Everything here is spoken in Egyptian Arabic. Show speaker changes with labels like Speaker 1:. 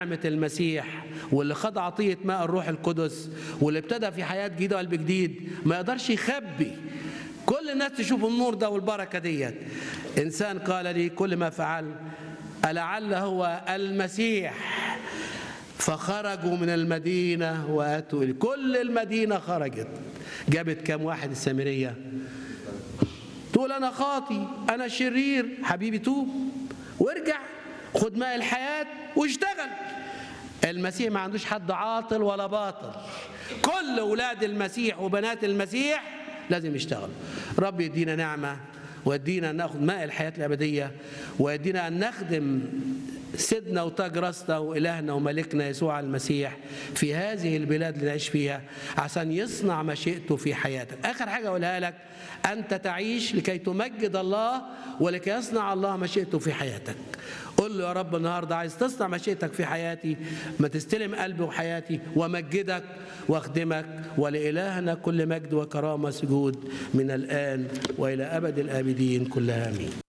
Speaker 1: نعمة المسيح واللي خد عطية ماء الروح القدس واللي ابتدى في حياة جديدة وقلب جديد ما يقدرش يخبي كل الناس تشوف النور ده والبركة ديت إنسان قال لي كل ما فعل ألعل هو المسيح فخرجوا من المدينة وأتوا إليه كل المدينة خرجت جابت كام واحد السامرية تقول أنا خاطي أنا شرير حبيبي توب وارجع خد ماء الحياة واشتغل المسيح ما عندوش حد عاطل ولا باطل كل أولاد المسيح وبنات المسيح لازم يشتغلوا رب يدينا نعمة ويدينا أن ناخذ ماء الحياة الأبدية ويدينا أن نخدم سيدنا وتاج راسنا وإلهنا وملكنا يسوع المسيح في هذه البلاد اللي نعيش فيها عشان يصنع مشيئته في حياتك آخر حاجة أقولها لك أنت تعيش لكي تمجد الله ولكي يصنع الله مشيئته في حياتك قل له يا رب النهارده عايز تصنع مشيئتك في حياتي ما تستلم قلبي وحياتي ومجدك واخدمك ولإلهنا كل مجد وكرامة سجود من الآن وإلى أبد الآبدين كلها آمين